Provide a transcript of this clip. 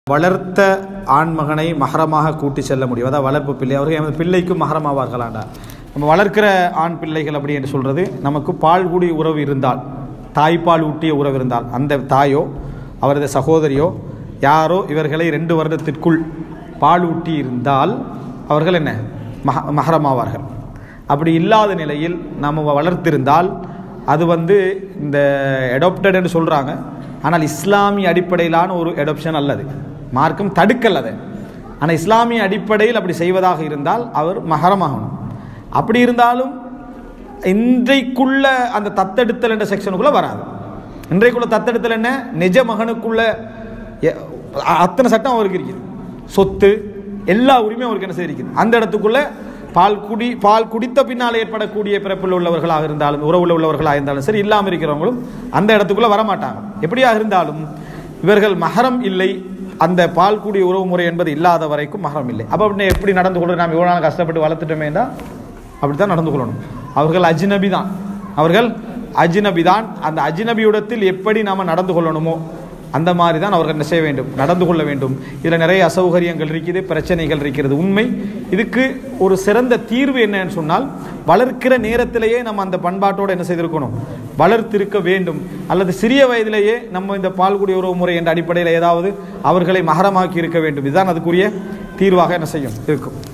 வளர்த்த ஆண்மகனை மகரமாக கூட்டி செல்ல முடியும் அதாவது வளர்ப்பு பிள்ளை அவர்கள் எமது பிள்ளைக்கும் மகரமாவார்களாண்டா நம்ம வளர்க்கிற ஆண் பிள்ளைகள் அப்படி என்று சொல்கிறது நமக்கு பால் கூடி உறவு இருந்தால் தாய்ப்பால் ஊட்டிய உறவு இருந்தால் அந்த தாயோ அவரது சகோதரியோ யாரோ இவர்களை ரெண்டு வருடத்திற்குள் பால் ஊட்டி இருந்தால் அவர்கள் என்ன மக மகரமாவார்கள் அப்படி இல்லாத நிலையில் நாம் வளர்த்திருந்தால் அது வந்து இந்த அடாப்டட் என்று சொல்கிறாங்க ஆனால் இஸ்லாமிய அடிப்படையிலான ஒரு அடாப்ஷன் அல்லது மார்க்கம் தடுக்கல் அது ஆனால் இஸ்லாமிய அடிப்படையில் அப்படி செய்வதாக இருந்தால் அவர் மகரமாகணும் அப்படி இருந்தாலும் இன்றைக்குள்ள அந்த தத்தெடுத்தல் என்ற செக்ஷனுக்குள்ளே வராது இன்றைக்குள்ள தத்தெடுத்தல் என்ன நிஜ மகனுக்குள்ள எ- அத்தனை சட்டம் அவருக்கு இருக்குது சொத்து எல்லா உரிமையும் அவருக்கு என்ன செய்திருக்குது அந்த இடத்துக்குள்ள பால் குடி பால் குடித்த பின்னால் ஏற்படக்கூடிய பிறப்பில் உள்ளவர்களாக இருந்தாலும் உறவுல உள்ளவர்களாக இருந்தாலும் சரி இல்லாமல் இருக்கிறவங்களும் அந்த இடத்துக்குள்ள வரமாட்டாங்க எப்படியாக இருந்தாலும் இவர்கள் மகரம் இல்லை அந்த பால் கூடிய உறவு முறை என்பது இல்லாத வரைக்கும் மகரம் இல்லை அப்போ அப்படின்னு எப்படி நடந்து கொள்வது நாம் இவ்வளோ நாள் கஷ்டப்பட்டு வளர்த்துட்டோமே தான் அப்படி தான் நடந்து கொள்ளணும் அவர்கள் அஜ்னபி தான் அவர்கள் அஜ்னபி தான் அந்த அஜ்னபியுடத்தில் எப்படி நாம் நடந்து கொள்ளணுமோ அந்த மாதிரி தான் அவர்கள் என்ன செய்ய வேண்டும் நடந்து கொள்ள வேண்டும் இதில் நிறைய அசௌகரியங்கள் இருக்குது பிரச்சனைகள் இருக்கிறது உண்மை இதுக்கு ஒரு சிறந்த தீர்வு என்னன்னு சொன்னால் வளர்க்கிற நேரத்திலேயே நம்ம அந்த பண்பாட்டோடு என்ன செய்திருக்கணும் வளர்த்திருக்க வேண்டும் அல்லது சிறிய வயதிலேயே நம்ம இந்த பால்குடி உறவு முறை என்ற அடிப்படையில் ஏதாவது அவர்களை மகரமாக்கி இருக்க வேண்டும் இதுதான் அதுக்குரிய தீர்வாக என்ன செய்யும் இருக்கும்